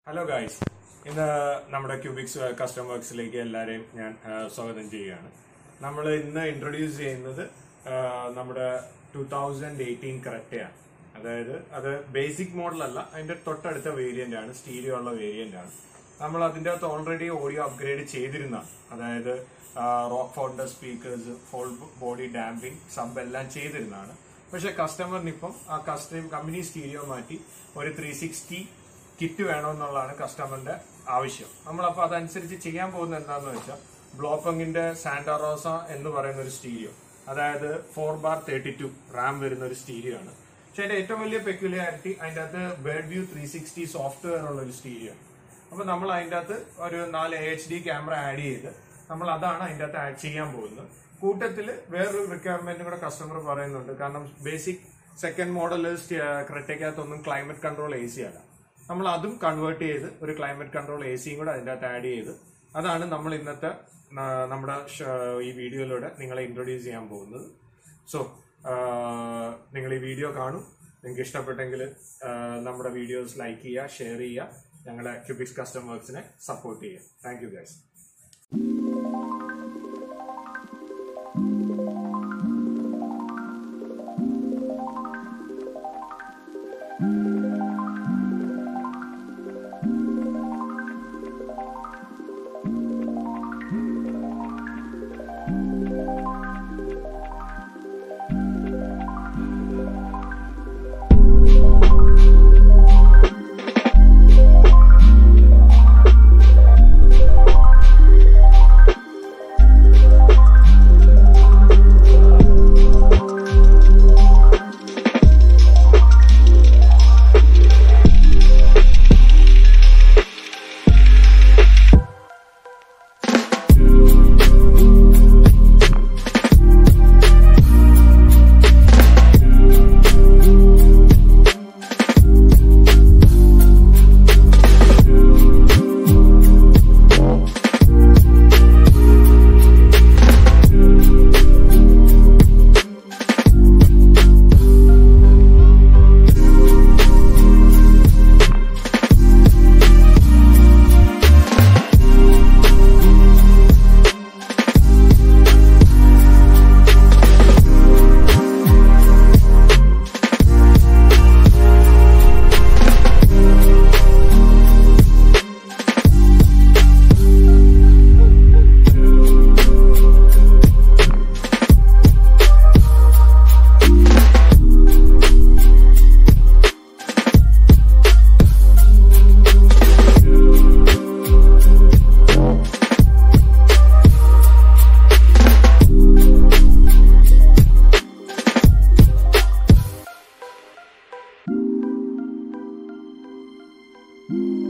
hello guys ഇന്ന് നമ്മുടെ Cubics custom വർക്സിലേക്ക് എല്ലാവരെയും ഞാൻ ആ, സ്വാഗതം ചെയ്യുകയാണ് നമ്മൾ ഇന്ന് ഇൻട്രൊഡ്യൂസ് ചെയ്യുന്നത് ആ, നമ്മുടെ ടൂ തൗസൻഡ് എയ്റ്റീൻ കറക്റ്റയാണ് അതായത് അത് ബേസിക് മോഡൽ അല്ല അതിന്റെ തൊട്ടടുത്ത വേരിയന്റ് ആണ് സ്റ്റീരിയോ ഉള്ള വേരിയന്റ് ആണ് നമ്മൾ അതിന്റെ അകത്ത് ഓൾറെഡി ഓഡിയോ അപ്ഗ്രേഡ് ചെയ്തിരുന്നതാണ് അതായത് rock founder speakers full body damping sub എല്ലാം ചെയ്തിരുന്നതാണ് പക്ഷെ കസ്റ്റമറിന് ഇപ്പം ആ കസ്റ്റം കമ്പനി സ്റ്റീരിയോ മാറ്റി ഒരു ത്രീ സിക്സ്റ്റി കിറ്റ് വേണമെന്നുള്ളതാണ് കസ്റ്റമറിന്റെ ആവശ്യം നമ്മളപ്പോൾ അതനുസരിച്ച് ചെയ്യാൻ പോകുന്നത് എന്താണെന്ന് വെച്ചാൽ ബ്ലോപ്പങ്ങിന്റെ സാന്റാറോസ എന്ന് പറയുന്ന ഒരു സ്റ്റീരിയോ അതായത് four bar thirty two RAM വരുന്ന ഒരു സ്റ്റീരിയോ ആണ് പക്ഷെ അതിന്റെ ഏറ്റവും വലിയ പെക്യുലാരിറ്റി അതിന്റെ അകത്ത് bird view three sixty software ഉള്ള ഒരു സ്റ്റീരിയോ ആണ് അപ്പൊ നമ്മൾ അതിന്റെ അകത്ത് ഒരു നാല് എച്ച് ഡി ക്യാമറ ആഡ് ചെയ്ത് നമ്മൾ അതാണ് അതിന്റെ അകത്ത് ആഡ് ചെയ്യാൻ പോകുന്നത് കൂട്ടത്തിൽ വേറൊരു റിക്വയർമെന്റ് കൂടെ കസ്റ്റമർ പറയുന്നുണ്ട് കാരണം ബേസിക് സെക്കൻഡ് മോഡൽ ക്രെറ്റയ്ക്കകത്തൊന്നും ക്ലൈമറ്റ് കൺട്രോൾ എ സി അല്ല നമ്മൾ അതും കൺവേർട്ട് ചെയ്ത് ഒരു ക്ലൈമറ്റ് കൺട്രോൾ എ സിയും കൂടെ അതിൻ്റെ അകത്ത് ആഡ് ചെയ്ത് അതാണ് നമ്മൾ ഇന്നത്തെ ആ, നമ്മുടെ ഷ- ഈ വീഡിയോയിലൂടെ നിങ്ങളെ ഇൻട്രൊഡ്യൂസ് ചെയ്യാൻ പോകുന്നത് സോ നിങ്ങൾ ഈ വീഡിയോ കാണും നിങ്ങൾക്ക് ഇഷ്ടപ്പെട്ടെങ്കിൽ ആ, നമ്മുടെ വീഡിയോസ് ലൈക്ക് ചെയ്യുക ഷെയർ ചെയ്യുക ഞങ്ങളുടെ ക്യൂബിക്സ് കസ്റ്റം വർക്സിനെ സപ്പോർട്ട് ചെയ്യുക thank you guys thank you